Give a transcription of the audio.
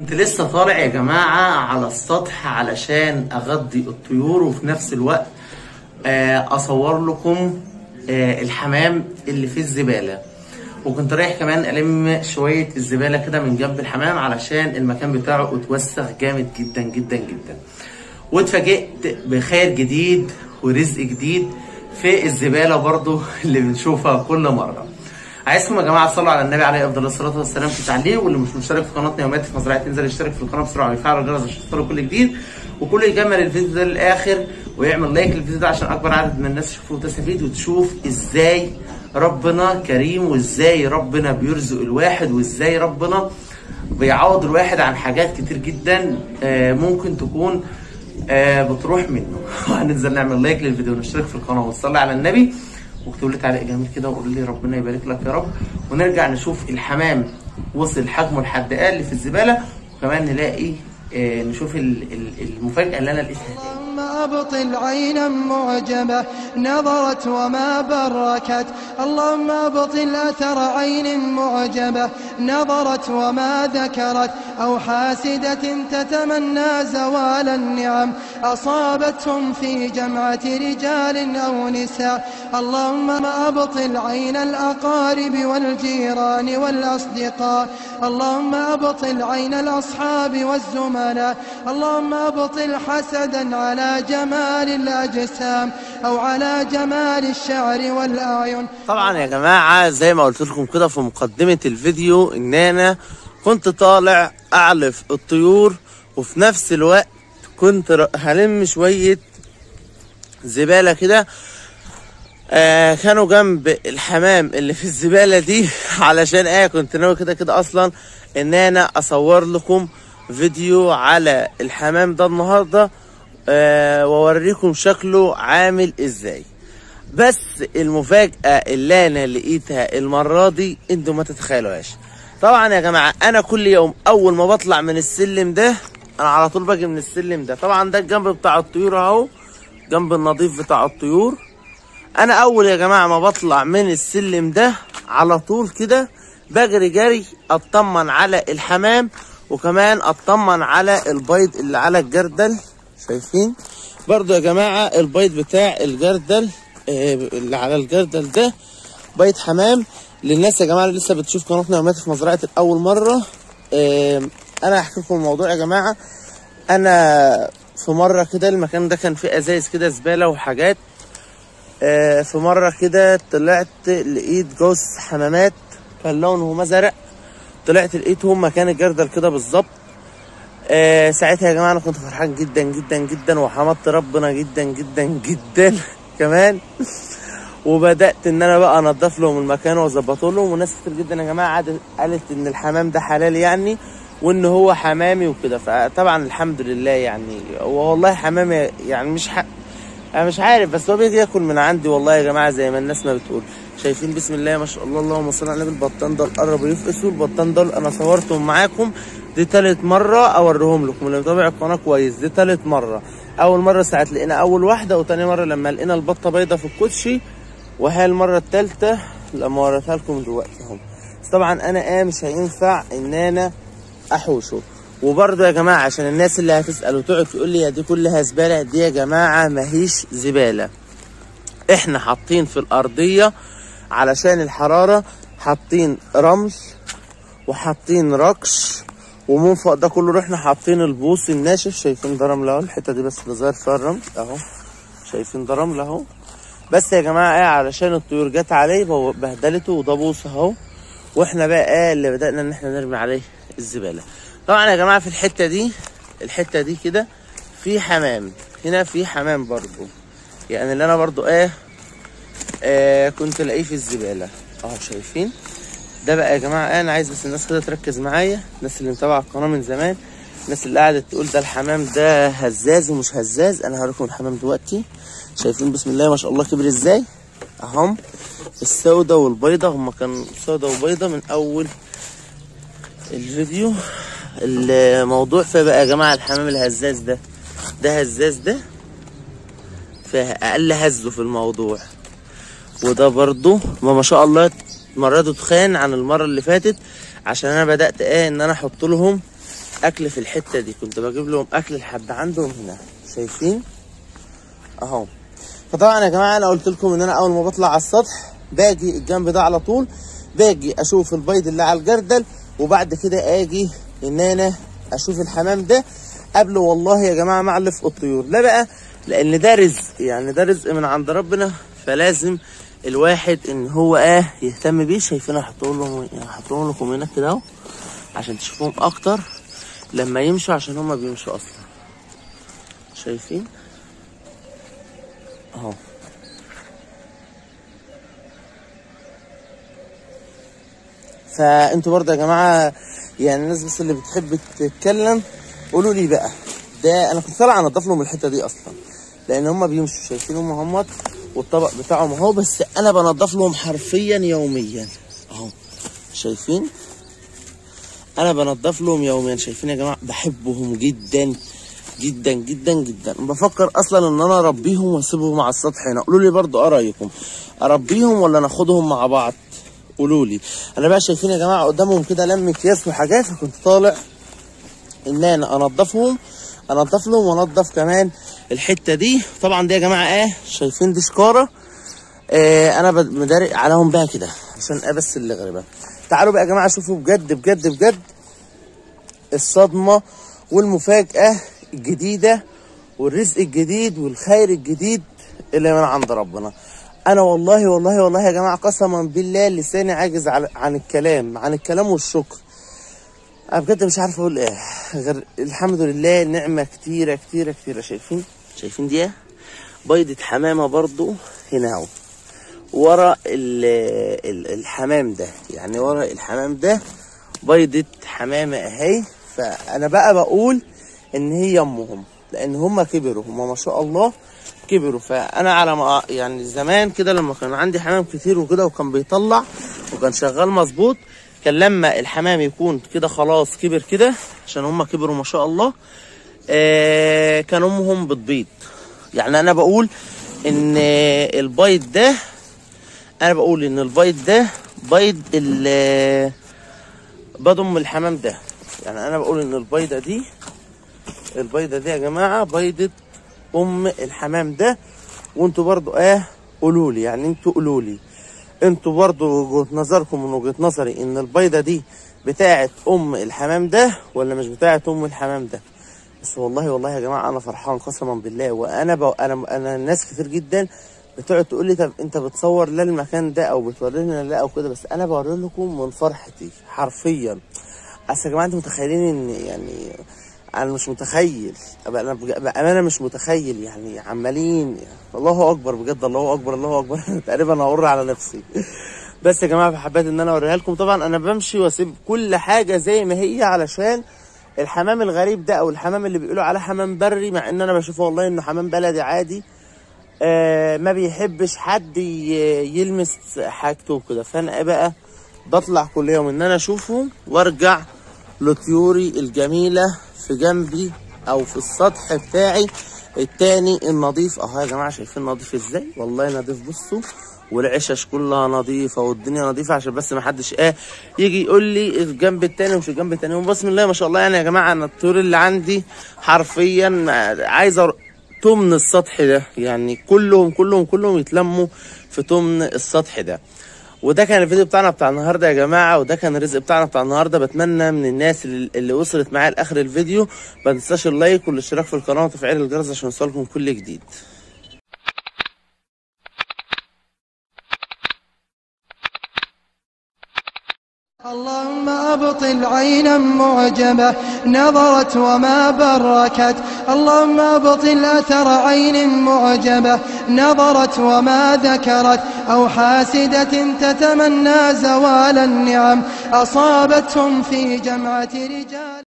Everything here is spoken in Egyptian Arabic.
كنت لسه طالع يا جماعة على السطح علشان أغذي الطيور وفي نفس الوقت آه، أصور لكم آه، الحمام اللي في الزبالة وكنت رايح كمان ألم شوية الزبالة كده من جنب الحمام علشان المكان بتاعه اتوسخ جامد جدا جدا جدا واتفاجئت بخير جديد ورزق جديد في الزبالة برضو اللي بنشوفها كل مرة عايزكم يا جماعه تصلوا على النبي عليه افضل الصلاه والسلام في تعليق واللي مش مشترك في قناتنا يوميات في مزرعه ينزل يشترك في القناه بسرعه ويفعل الجرس عشان يوصله كل جديد وكل يكمل الفيديو ده للاخر ويعمل لايك للفيديو ده عشان اكبر عدد من الناس يشوفوه وتستفيد وتشوف ازاي ربنا كريم وازاي ربنا بيرزق الواحد وازاي ربنا بيعوض الواحد عن حاجات كتير جدا آه، ممكن تكون آه، بتروح منه وهننزل نعمل لايك للفيديو ونشترك في القناه ونصلي على النبي واكتبوا لي تعليق جميل كده وقولوا لي ربنا يبارك لك يا رب ونرجع نشوف الحمام وصل حجمه لحد ايه اللي في الزباله وكمان نلاقي آه، نشوف ال- ال- المفاجاه اللي انا لقيتها تاني اللهم أبطل عينا معجبة نظرت وما بركت اللهم أبطل أثر عين معجبة نظرت وما ذكرت أو حاسدة تتمنى زوال النعم أصابتهم في جمعة رجال أو نساء اللهم أبطل عين الأقارب والجيران والأصدقاء اللهم أبطل عين الأصحاب والزملاء اللهم أبطل حسدا على جمال الأجسام أو على جمال الشعر والأعين طبعا يا جماعه زي ما قلت لكم كده في مقدمه الفيديو ان انا كنت طالع اعلف الطيور وفي نفس الوقت كنت ر- هلم شويه زباله كده آه كانوا جنب الحمام اللي في الزباله دي علشان ايه كنت ناوي كده كده اصلا ان انا اصور لكم فيديو على الحمام ده النهارده آه واوريكم شكله عامل ازاي بس المفاجأة اللي أنا لقيتها المرة دي أنتوا ما تتخيلوهاش. طبعا يا جماعة أنا كل يوم أول ما بطلع من السلم ده أنا على طول باجي من السلم ده، طبعا ده الجنب بتاع الطيور أهو جنب النظيف بتاع الطيور. أنا أول يا جماعة ما بطلع من السلم ده على طول كده بجري جري أطمن على الحمام وكمان أطمن على البيض اللي على الجردل شايفين؟ برضو يا جماعة البيض بتاع الجردل آه، اللي على الجردل ده بيض حمام للناس يا جماعة اللي لسه بتشوف قناتنا يوميات في مزرعة الأول مرة آه، أنا هحكي لكم الموضوع يا جماعة أنا في مرة كده المكان ده كان فيه أزايز كده زبالة وحاجات آه، في مرة كده طلعت لقيت جوز حمامات كان لونه مزرق طلعت لقيتهم مكان الجردل كده بالظبط آه ساعتها يا جماعه انا كنت فرحان جدا جدا جدا وحمدت ربنا جدا جدا جدا كمان وبدات ان انا بقى انضف لهم المكان واظبط لهم وناس كتير جدا يا جماعه قعدت قالت ان الحمام ده حلال يعني وان هو حمامي وكده فطبعا الحمد لله يعني هو والله حمامي يعني مش حق انا مش عارف بس هو بيجي ياكل من عندي والله يا جماعه زي ما الناس ما بتقول شايفين بسم الله ما شاء الله اللهم صل على النبي البطان ده قرب يفقسوا البطان ده انا صورتهم معاكم دي تالت مره اوريهم لكم اللي متابع القناه كويس دي تالت مره اول مره ساعه لقينا اول واحده وتاني مره لما لقينا البطه بيضه في الكوتشي وهي المره التالته لما وريتها لكم دلوقتي اهو بس طبعا انا ايه مش هينفع ان انا احوشه وبرضه يا جماعه عشان الناس اللي هتسال وتقعد تقول لي يا دي كلها زباله دي يا جماعه ماهيش زباله احنا حاطين في الارضيه علشان الحراره حاطين رمل وحاطين ركش ومن فوق ده كله رحنا حاطين البوص الناشف شايفين ده رمل اهو الحته دي بس اللي ظاهر فيها الرمل اهو شايفين ده رمل اهو بس يا جماعه ايه علشان الطيور جت عليه بو- بهدلته وده بوص اهو واحنا بقى ايه اللي بدانا ان احنا نرمي عليه الزباله طبعا يا جماعه في الحته دي الحته دي كده في حمام هنا في حمام برضو يعني اللي انا برضو ايه آه كنت الاقيه في الزباله اهو شايفين ده بقى يا جماعه إيه، انا عايز بس الناس كده تركز معايا الناس اللي متابعه القناه من زمان الناس اللي قعدت تقول ده الحمام ده هزاز ومش هزاز انا هوريكم الحمام دلوقتي شايفين بسم الله ما شاء الله كبر ازاي اهم السودة والبيضة هما كانوا سودة وبيضة من اول الفيديو الموضوع فيه بقى يا جماعة الحمام الهزاز ده ده هزاز ده فأقل هزه في الموضوع وده برضو ما ما شاء الله المرة دي تخان عن المرة اللي فاتت عشان انا بدأت ايه ان انا احط لهم اكل في الحته دي كنت بجيب لهم اكل لحد عندهم هنا شايفين اهو فطبعا يا جماعه انا قلت لكم ان انا اول ما بطلع على السطح باجي الجنب ده على طول باجي اشوف البيض اللي على الجردل وبعد كده اجي ان انا اشوف الحمام ده قبل والله يا جماعه ما اعلف الطيور لا بقى لان ده رزق يعني ده رزق من عند ربنا فلازم الواحد ان هو اه يهتم بيه شايفين هحطهم لهم هحطهم لكم هناك كده اهو عشان تشوفوهم اكتر لما يمشوا عشان هما بيمشوا اصلا شايفين اهو فانتوا برضه يا جماعه يعني الناس بس اللي بتحب تتكلم قولوا لي بقى ده انا كنت طالع انضف لهم الحته دي اصلا لان هم بيمشوا شايفين هم همت والطبق بتاعهم اهو بس انا بنضف لهم حرفيا يوميا اهو شايفين انا بنضف لهم يوميا شايفين يا جماعه بحبهم جدا جدا جدا جدا بفكر اصلا ان انا اربيهم واسيبهم على السطح هنا قولوا لي برضو ايه رايكم اربيهم ولا ناخدهم مع بعض قولوا لي انا بقى شايفين يا جماعه قدامهم كده لم اكياس وحاجات فكنت طالع ان انا انضفهم انضف لهم وانضف كمان الحته دي طبعا دي يا جماعه ايه شايفين دي شكاره آه انا بد- مداري عليهم بقى كده عشان ايه بس اللي غريبه تعالوا بقى يا جماعه شوفوا بجد بجد بجد الصدمه والمفاجاه الجديده والرزق الجديد والخير الجديد اللي من عند ربنا انا والله والله والله يا جماعه قسما بالله لساني عاجز على- عن الكلام عن الكلام والشكر انا بجد مش عارف اقول ايه غير الحمد لله نعمه كتيره كتيره كتيره شايفين شايفين دي إيه؟ بيضة حمامه برضو هنا اهو ورا ال- ال- الحمام ده يعني ورا الحمام ده بيضة حمامة اهي فانا بقى بقول ان هي امهم لان هم كبروا هم ما شاء الله كبروا فانا على ما يعني زمان كده لما كان عندي حمام كتير وكده وكان بيطلع وكان شغال مظبوط كان لما الحمام يكون كده خلاص كبر كده عشان هم كبروا ما شاء الله آه كان امهم بتبيض يعني انا بقول ان البيض ده انا بقول ان البيض ده بيض ال بيض ام الحمام ده يعني انا بقول ان البيضه دي البيضه دي يا جماعه بيضه ام الحمام ده وانتوا برضو اه قولوا لي يعني انتوا قولوا لي انتوا برضو وجهه نظركم من وجهه نظري ان البيضه دي بتاعه ام الحمام ده ولا مش بتاعه ام الحمام ده بس والله والله يا جماعه انا فرحان قسما بالله وانا ب... انا انا ناس كتير جدا بتقعد تقول لي طب انت بتصور لا المكان ده او بتورينا لا او كده بس انا بوري لكم من فرحتي حرفيا اصل يا جماعه انتوا متخيلين ان يعني انا مش متخيل أبقى انا بج- بامانه مش متخيل يعني عمالين الله اكبر بجد الله اكبر الله اكبر تقريبا هقر على نفسي بس يا جماعه حبيت ان انا اوريها لكم طبعا انا بمشي واسيب كل حاجه زي ما هي علشان الحمام الغريب ده او الحمام اللي بيقولوا عليه حمام بري مع ان انا بشوفه والله انه حمام بلدي عادي آه ما بيحبش حد ي- يلمس حاجته وكده فانا إيه بقى بطلع كل يوم ان انا اشوفه وارجع لطيوري الجميله في جنبي او في السطح بتاعي التاني النظيف اهو يا جماعه شايفين نظيف ازاي والله نظيف بصوا والعشش كلها نظيفه والدنيا نظيفه عشان بس ما حدش ايه يجي يقول لي الجنب التاني ومش الجنب التاني وبسم الله ما شاء الله يعني يا جماعه انا الطيور اللي عندي حرفيا ما- عايز أر- تمن السطح ده يعني كلهم كلهم كلهم يتلموا في تمن السطح ده وده كان الفيديو بتاعنا بتاع النهارده يا جماعه وده كان الرزق بتاعنا بتاع النهارده بتمنى من الناس اللي, اللي وصلت معايا لاخر الفيديو ما تنساش اللايك والاشتراك في القناه وتفعيل الجرس عشان يوصلكم كل جديد اللهم أبطل عينا معجبة نظرت وما بركت اللهم أبطل أثر عين معجبة نظرت وما ذكرت أو حاسدة تتمنى زوال النعم أصابتهم في جمعة رجال